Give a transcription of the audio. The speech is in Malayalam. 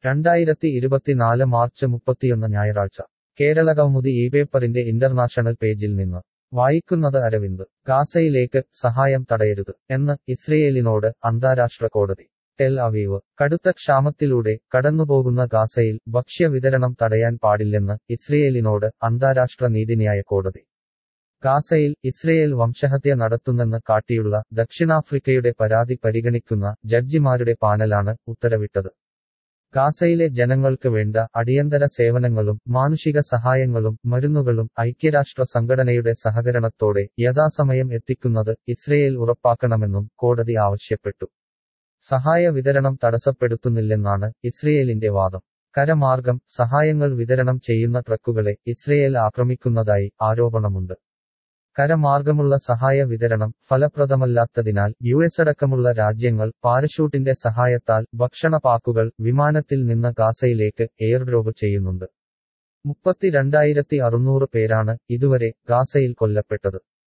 രണ്ടായിരത്തി ഇരുപത്തിനാല് മാർച്ച് മുപ്പത്തിയൊന്ന് ഞായറാഴ്ച കേരള കൗമുദി ഈ പേപ്പറിന്റെ ഇന്റർനാഷണൽ പേജിൽ നിന്ന് വായിക്കുന്നത് അരവിന്ദ് ഗാസയിലേക്ക് സഹായം തടയരുത് എന്ന് ഇസ്രയേലിനോട് അന്താരാഷ്ട്ര കോടതി ടെൽ അവീവ് കടുത്ത ക്ഷാമത്തിലൂടെ കടന്നുപോകുന്ന ഗാസയിൽ ഭക്ഷ്യ വിതരണം തടയാൻ പാടില്ലെന്ന് ഇസ്രയേലിനോട് അന്താരാഷ്ട്ര നീതിന്യായ കോടതി ഗാസയിൽ ഇസ്രയേൽ വംശഹത്യ നടത്തുന്നെന്ന് കാട്ടിയുള്ള ദക്ഷിണാഫ്രിക്കയുടെ പരാതി പരിഗണിക്കുന്ന ജഡ്ജിമാരുടെ പാനലാണ് ഉത്തരവിട്ടത് ഗാസയിലെ ജനങ്ങൾക്ക് വേണ്ട അടിയന്തര സേവനങ്ങളും മാനുഷിക സഹായങ്ങളും മരുന്നുകളും ഐക്യരാഷ്ട്ര സംഘടനയുടെ സഹകരണത്തോടെ യഥാസമയം എത്തിക്കുന്നത് ഇസ്രയേൽ ഉറപ്പാക്കണമെന്നും കോടതി ആവശ്യപ്പെട്ടു സഹായ വിതരണം തടസ്സപ്പെടുത്തുന്നില്ലെന്നാണ് ഇസ്രയേലിന്റെ വാദം കരമാർഗം സഹായങ്ങൾ വിതരണം ചെയ്യുന്ന ട്രക്കുകളെ ഇസ്രയേൽ ആക്രമിക്കുന്നതായി ആരോപണമുണ്ട് കരമാർഗമുള്ള സഹായ വിതരണം ഫലപ്രദമല്ലാത്തതിനാൽ യു എസ് അടക്കമുള്ള രാജ്യങ്ങൾ പാരഷൂട്ടിന്റെ സഹായത്താൽ ഭക്ഷണ പാക്കുകൾ വിമാനത്തിൽ നിന്ന് ഗാസയിലേക്ക് എയർഡ്രോപ്പ് ചെയ്യുന്നുണ്ട് മുപ്പത്തിരണ്ടായിരത്തി അറുന്നൂറ് പേരാണ് ഇതുവരെ ഗാസയിൽ കൊല്ലപ്പെട്ടത്